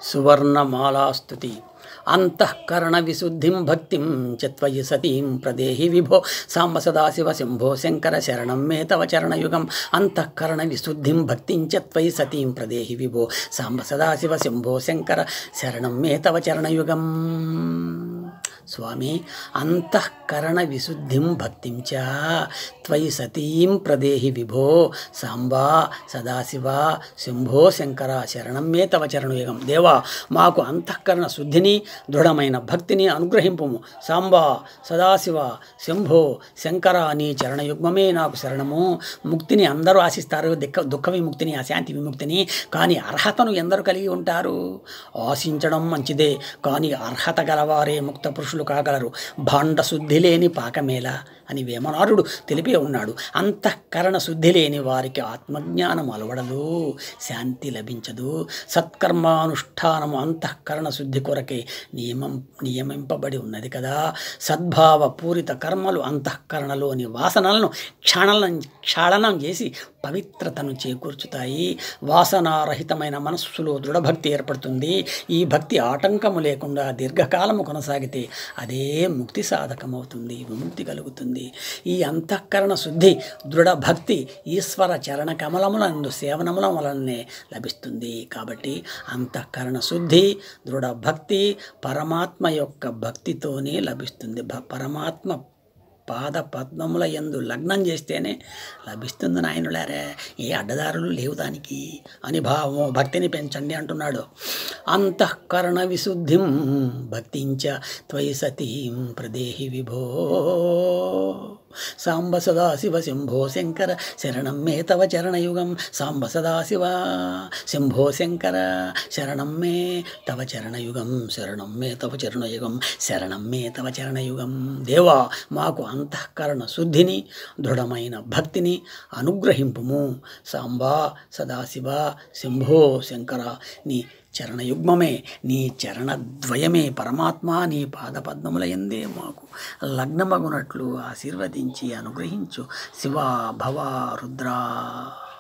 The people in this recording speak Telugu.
సువర్ణమాలాస్తుతి అంతఃకరణ విశుద్ధిం భక్తిం చత్వయి సతీం ప్రదేహి విభో సాంబ సదాశివ శంభో శంకర శరణం మే తవ చరణయుగం అంతఃకరణ విశుద్ధిం భక్తిం చత్వయి సతీం ప్రదేహి విభో సాంబ సదాశివ శంభో శంకర శరణం మే తవ చరణయుగం స్వామి అంతఃకరణ విశుద్ధిం భక్తిం చ త్వయి సతీం ప్రదేహి విభో సాంబా సదాశివ శంభో శంకర శరణం మే తవ చరణయుగం దేవా మాకు అంతఃకరణ శుద్ధిని దృఢమైన భక్తిని అనుగ్రహింపుము సాంబా సదాశివ శంభో శంకర నీ చరణయుగ్మమే నాకు శరణము ముక్తిని అందరూ ఆశిస్తారు దుఃఖ దుఃఖ విముక్తిని అశాంతి విముక్తిని కానీ అర్హతను ఎందరు కలిగి ఉంటారు ఆశించడం మంచిదే కానీ అర్హత గలవారే ముక్త పురుషులు కాగలరు భాండ శుద్ధి లేని పాకమేళ అని వేమనారుడు తెలిపే ఉన్నాడు అంతఃకరణ శుద్ధి లేని వారికి ఆత్మజ్ఞానం అలవడదు శాంతి లభించదు సత్కర్మానుష్ఠానము అంతఃకరణ శుద్ధి కొరకే నియమం నియమింపబడి ఉన్నది కదా సద్భావ పూరిత కర్మలు అంతఃకరణలోని వాసనలను క్షాళనం క్షాళనం చేసి పవిత్రతను చేకూర్చుతాయి వాసనారహితమైన మనస్సులో దృఢభక్తి ఏర్పడుతుంది ఈ భక్తి ఆటంకము లేకుండా దీర్ఘకాలము కొనసాగితే అదే ముక్తి సాధకమవుతుంది విముక్తి కలుగుతుంది ఈ అంతఃకరణ శుద్ధి దృఢ భక్తి ఈశ్వర చరణ కమలములందు సేవనముల వలనే లభిస్తుంది కాబట్టి అంతఃకరణ శుద్ధి దృఢ భక్తి పరమాత్మ యొక్క భక్తితోనే లభిస్తుంది భ- పరమాత్మ పాద పద్మముల యందు లగ్నం చేస్తేనే లభిస్తుంది నాయనులారే ఏ అడ్డదారులు లేవు దానికి అని భావము భక్తిని పెంచండి అంటున్నాడు అంతఃకరణ విశుద్ధిం భక్తించ త్వయి సతీం ప్రదేహి విభో సాంబ సదాశివ శంభో శంకర శరణం మే తవ చరణయుగం సాంబ సదాశివ శంభో శంకర శరణం మే తవ చరణయుగం శరణం మే తవ చరణయుగం శరణం మే తవ చరణయుగం దేవా మాకు అంతఃకరణ శుద్ధిని దృఢమైన భక్తిని అనుగ్రహింపుము సాంబా సదాశివ శంభో శంకర నీ చరణయుగ్మమే నీ చరణద్వయమే పరమాత్మ నీ పాదపద్మముల ఎందే మాకు లగ్నమగునట్లు ఆశీర్వదించి అనుగ్రహించు శివ భవ రుద్ర